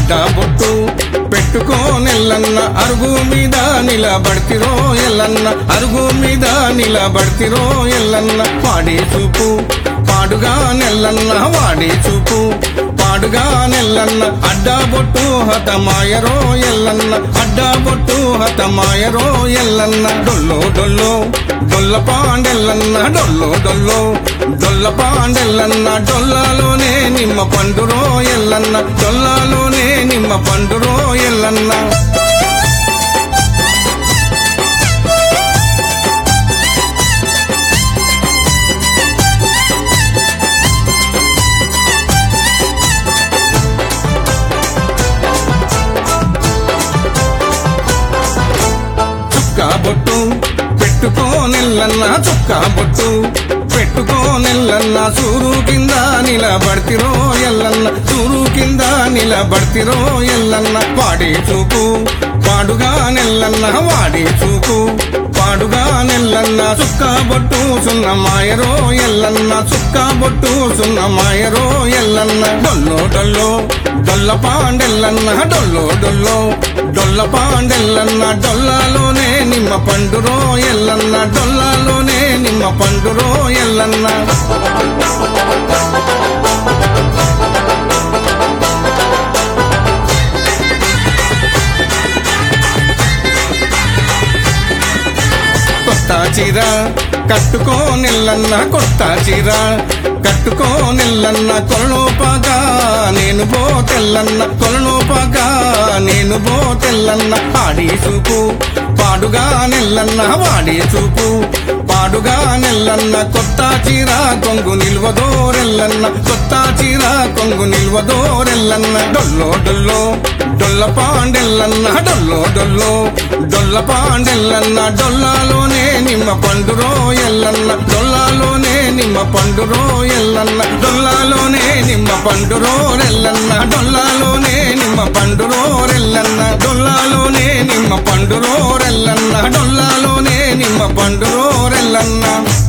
అడ్డా బొట్టు పెట్టుకోనెల్లన్న అరుగు మీద నిలబడితిరో ఎల్లన్న అరుగు మీద నిలబడితిరో ఎల్లన్న వాడి చూపు పాడుగా నెల్లన్న వాడి చూపు పాడుగా నెల్లన్న అడ్డా బొట్టు హతమాయరో ఎల్లన్న అడ్డా బొట్టు హతమాయరో ఎల్లన్న డొల్లో డొల్లో డొల్ల పాండెల్లన్న డొల్లో డొల్లో డొల్ల పాండెల్లన్న డొల్లాలోనే నిమ్మ పండురో ఎల్లన్న డొల్లాలోనే నిమ్మ పండురో ఎల్లన్న చుక్క బొట్టు పెట్టుకోనెల్లన్న చుక్క బొట్టు పెట్టుకోనెల్లన్న సూరు కింద నిలబడితిరో ఎల్లన్న సూరు కింద నిలబడితిరో ఎల్లన్న వాడి చూపు పాడుగా నెల్లన్న వాడి చూపు పాడుగా నెల్లన్న చుక్క బొట్టు సున్న మాయరో ఎల్లన్న చుక్క బొట్టు సున్న మాయరో ఎల్లన్న డొల్లో డొల్లో డొల్ల పాండెల్లన్న డొల్లో డొల్లో డొల్ల పాండెల్లన్న డొల్లాలోనే నిమ్మ పండురో ఎల్లన్న డొల్లాలోనే నిమ్మ పండురో ఎల్లన్న కొత్త చీర కట్టుకోనిల్లన్న కొత్త చీర కట్టుకోనిల్లన్న కొలనోపాగా నేను పోతెల్లన్న కొలనోపాగా నేను పోతెల్లన్న ఆడి చూపు పాడుగా నెల్లన్న వాడి చూపు పాడుగా నెల్లన్న కొత్త చీర కొంగు నిల్వదోరెల్లన్న కొత్త చీర కొంగు నిల్వదోరెల్లన్న డొల్లో డొల్లో డొల్ల పాండెల్లన్న డొల్లో డొల్లో డొల్ల పాండెల్లన్న డొల్లాలోనే నిమ్మ పండురో ఎల్లన్న డొల్లాలోనే నిమ్మ పండురో ఎల్లన్న డొల్లాలోనే నిమ్మ పండురో రెల్లన్న డొల్లాలోనే నిమ్మ పండురో రెల్లన్న డొల్లాలోనే నిమ్మ పండురో రెల్లన్న డొల్లాలోనే నిమ్మ పండురో రెల్లన్న